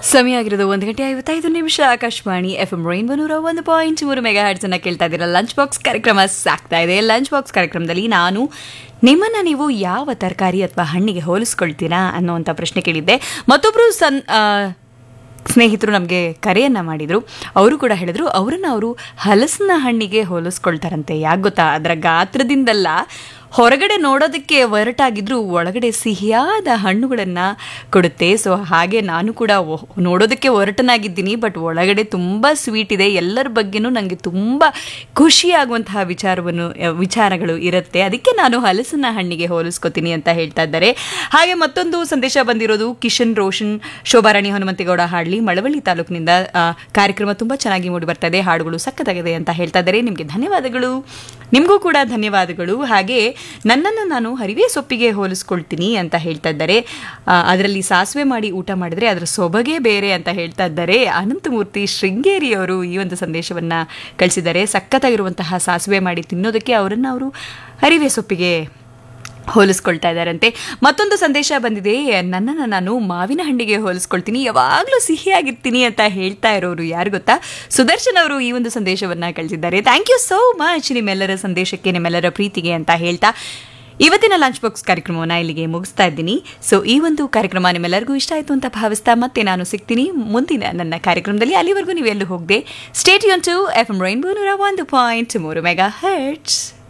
ಸಮಯ ಆಗಿರೋದು ಒಂದು ಗಂಟೆ ಐವತ್ತೈದು ನಿಮಿಷ ಆಕಾಶವಾಣಿ ಎಫ್ ಎಂ ರೈನ್ಬೋ ನೂರ ಒಂದು ಪಾಯಿಂಟ್ ಮೂರು ಮೆಗಾ ಹರ್ಟ್ಸ್ ಅನ್ನ ಕೇಳ್ತಾ ಇದ್ದೀರಾ ಲಂಚ್ ಬಾಕ್ಸ್ ಕಾರ್ಯಕ್ರಮ ಸಾಕ್ತಾ ಇದೆ ಲಂಚ್ ಬಾಕ್ಸ್ ಕಾರ್ಯಕ್ರಮದಲ್ಲಿ ನಾನು ನಿಮ್ಮನ್ನ ನೀವು ಯಾವ ತರಕಾರಿ ಅಥವಾ ಹಣ್ಣಿಗೆ ಹೋಲಿಸ್ಕೊಳ್ತೀರಾ ಅನ್ನುವಂಥ ಪ್ರಶ್ನೆ ಕೇಳಿದ್ದೆ ಮತ್ತೊಬ್ರು ಸನ್ ಆ, ಸ್ನೇಹಿತರು ನಮಗೆ ಕರೆಯನ್ನ ಮಾಡಿದ್ರು ಅವರು ಕೂಡ ಹೇಳಿದ್ರು ಅವರನ್ನ ಅವರು ಹಲಸಿನ ಹಣ್ಣಿಗೆ ಹೋಲಿಸ್ಕೊಳ್ತಾರಂತೆ ಯಾಕೆ ಗೊತ್ತಾ ಅದರ ಗಾತ್ರದಿಂದಲ್ಲ ಹೊರಗಡೆ ನೋಡೋದಕ್ಕೆ ಒರಟಾಗಿದ್ರು ಒಳಗಡೆ ಸಿಹಿಯಾದ ಹಣ್ಣುಗಳನ್ನ ಕೊಡುತ್ತೆ ಸೊ ಹಾಗೆ ನಾನು ಕೂಡ ಒ- ನೋಡೋದಕ್ಕೆ ಒರಟನಾಗಿದ್ದೀನಿ ಬಟ್ ಒಳಗಡೆ ತುಂಬ ಸ್ವೀಟ್ ಇದೆ ಎಲ್ಲರ ಬಗ್ಗೆನೂ ನನಗೆ ತುಂಬ ಖುಷಿಯಾಗುವಂತಹ ವಿಚಾರವನ್ನು ವಿಚಾರಗಳು ಇರುತ್ತೆ ಅದಕ್ಕೆ ನಾನು ಹಲಸಿನ ಹಣ್ಣಿಗೆ ಹೋಲಿಸ್ಕೊತೀನಿ ಅಂತ ಹೇಳ್ತಾ ಇದ್ದಾರೆ ಹಾಗೆ ಮತ್ತೊಂದು ಸಂದೇಶ ಬಂದಿರೋದು ಕಿಶನ್ ರೋಷನ್ ಶೋಭಾರಾಣಿ ಹನುಮಂತೇಗೌಡ ಹಾಡ್ಲಿ ಮಳವಳ್ಳಿ ತಾಲೂಕಿನಿಂದ ಆ, ಕಾರ್ಯಕ್ರಮ ತುಂಬ ಚೆನ್ನಾಗಿ ಮೂಡಿ ಬರ್ತಾ ಇದೆ ಹಾಡುಗಳು ಸಕ್ಕತ್ತಾಗಿದೆ ಅಂತ ಹೇಳ್ತಾ ಇದ್ದಾರೆ ನಿಮಗೆ ಧನ್ಯವಾದಗಳು ನಿಮಗೂ ಕೂಡ ಧನ್ಯವಾದಗಳು ಹಾಗೆ ನನ್ನನ್ನು ನಾನು ಹರಿವೆ ಸೊಪ್ಪಿಗೆ ಹೋಲಿಸ್ಕೊಳ್ತೀನಿ ಅಂತ ಹೇಳ್ತಾ ಇದ್ದಾರೆ ಆ, ಅದರಲ್ಲಿ ಸಾಸಿವೆ ಮಾಡಿ ಊಟ ಮಾಡಿದ್ರೆ ಅದರ ಸೊಬಗೇ ಬೇರೆ ಅಂತ ಹೇಳ್ತಾ ಇದ್ದಾರೆ ಅನಂತಮೂರ್ತಿ ಶೃಂಗೇರಿಯವರು ಈ ಒಂದು ಸಂದೇಶವನ್ನ ಕಳಿಸಿದ್ದಾರೆ ಸಖತ್ತಾಗಿರುವಂತಹ ಸಾಸಿವೆ ಮಾಡಿ ತಿನ್ನೋದಕ್ಕೆ ಅವರನ್ನು ಅವರು ಹರಿವೆ ಸೊಪ್ಪಿಗೆ ಹೋಲಿಸ್ಕೊಳ್ತಾ ಇದ್ದಾರಂತೆ ಮತ್ತೊಂದು ಸಂದೇಶ ಬಂದಿದೆ ನನ್ನನ್ನು ನಾನು ಮಾವಿನ ಹಣ್ಣಿಗೆ ಹೋಲಿಸ್ಕೊಳ್ತೀನಿ ಯಾವಾಗಲೂ ಸಿಹಿಯಾಗಿರ್ತೀನಿ ಅಂತ ಹೇಳ್ತಾ ಇರೋರು ಯಾರು ಗೊತ್ತಾ ಸುದರ್ಶನ್ ಅವರು ಈ ಒಂದು ಸಂದೇಶವನ್ನ ಕಳಿಸಿದ್ದಾರೆ ಥ್ಯಾಂಕ್ ಯು ಸೋ ಮಚ್ ನಿಮ್ಮೆಲ್ಲರ ಸಂದೇಶಕ್ಕೆ ನಿಮ್ಮೆಲ್ಲರ ಪ್ರೀತಿಗೆ ಅಂತ ಹೇಳ್ತಾ ಇವತ್ತಿನ ಲಂಚ್ ಬಾಕ್ಸ್ ಕಾರ್ಯಕ್ರಮವನ್ನು ಇಲ್ಲಿಗೆ ಮುಗಿಸ್ತಾ ಇದ್ದೀನಿ ಸೊ ಈ ಒಂದು ಕಾರ್ಯಕ್ರಮ ನಿಮ್ಮೆಲ್ಲರಿಗೂ ಇಷ್ಟ ಆಯಿತು ಅಂತ ಭಾವಿಸ್ತಾ ಮತ್ತೆ ನಾನು ಸಿಗ್ತೀನಿ ಮುಂದಿನ ನನ್ನ ಕಾರ್ಯಕ್ರಮದಲ್ಲಿ ಅಲ್ಲಿವರೆಗೂ ನೀವೆಲ್ಲೂ ಹೋಗದೆ stay tune to F M rainbow ನೂರ ಒಂದು ಪಾಯಿಂಟ್ ಮೂರು ಮೆಗಾ ಹರ್ಟ್ಸ್